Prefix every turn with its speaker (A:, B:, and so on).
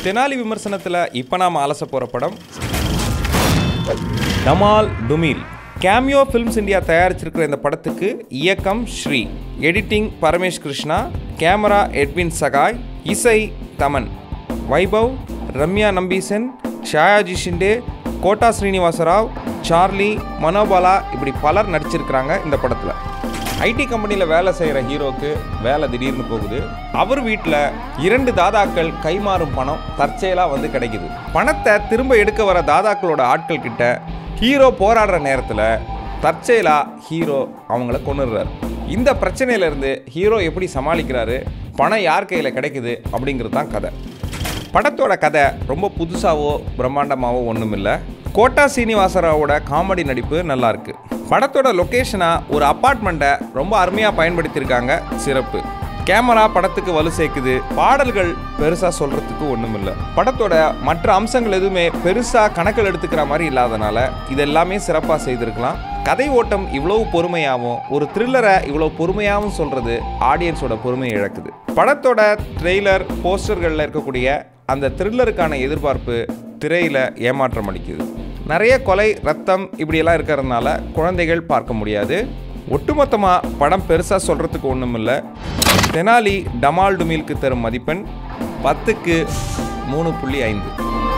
A: தெனாலி விமர்சனத்தில் இப்போ நாம் அலச போகிற படம் Damaal Dumeel Cameo Films India தயாரிச்சிருக்கிற இந்த படத்துக்கு இயக்கம் Sree editing Paramesh Krishna camera Edwin Sakai இசை தமன் வைபவ் ரம்யா நம்பீசன் ஷாயாஜி ஷிண்டே கோட்டா ஸ்ரீனிவாசராவ் சார்லி மனோபாலா இப்படி பலர் நடிச்சிருக்கிறாங்க இந்த படத்தில் ஐடி கம்பெனியில் வேலை செய்கிற ஹீரோக்கு வேலை திடீர்னு போகுது அவர் வீட்டில் இரண்டு தாதாக்கள் கைமாறும் பணம் தற்செயலாக வந்து கிடைக்குது பணத்தை திரும்ப எடுக்க வர தாதாக்களோட ஆட்கள் கிட்ட ஹீரோ போராடுற நேரத்தில் தற்செயலாக ஹீரோ அவங்கள கொண்டுடுறாரு இந்த பிரச்சனையிலேருந்து ஹீரோ எப்படி சமாளிக்கிறாரு பணம் யார் கையில் கிடைக்குது அப்படிங்கிறது தான் கதை படத்தோட கதை ரொம்ப புதுசாவோ பிரம்மாண்டமாவோ ஒன்றும் இல்லை கோட்டா சீனிவாசராவோட காமெடி நடிப்பு நல்லா இருக்கு படத்தோட லொக்கேஷனாக ஒரு அப்பார்ட்மெண்ட்டை ரொம்ப அருமையாக பயன்படுத்தியிருக்காங்க சிறப்பு கேமரா படத்துக்கு வலு சேர்க்குது பாடல்கள் பெருசாக சொல்கிறதுக்கு ஒன்றும் இல்லை படத்தோட மற்ற அம்சங்கள் எதுவுமே பெருசாக கணக்கில் எடுத்துக்கிற மாதிரி இல்லாதனால இது எல்லாமே சிறப்பாக செய்திருக்கலாம் கதை ஓட்டம் இவ்வளவு பொறுமையாகவும் ஒரு த்ரில்லரை இவ்வளோ பொறுமையாகவும் சொல்கிறது ஆடியன்ஸோட பொறுமையை இழக்குது படத்தோட ட்ரெய்லர் போஸ்டர்களில் இருக்கக்கூடிய அந்த த்ரில்லருக்கான எதிர்பார்ப்பு திரையில் ஏமாற்றம் அளிக்குது நிறைய கொலை ரத்தம் இப்படியெல்லாம் இருக்கிறதுனால குழந்தைகள் பார்க்க முடியாது ஒட்டுமொத்தமாக படம் பெருசாக சொல்கிறதுக்கு ஒன்றும் இல்லை தெனாலி டமால் டுமில்க்கு தரும் மதிப்பெண் பத்துக்கு மூணு புள்ளி ஐந்து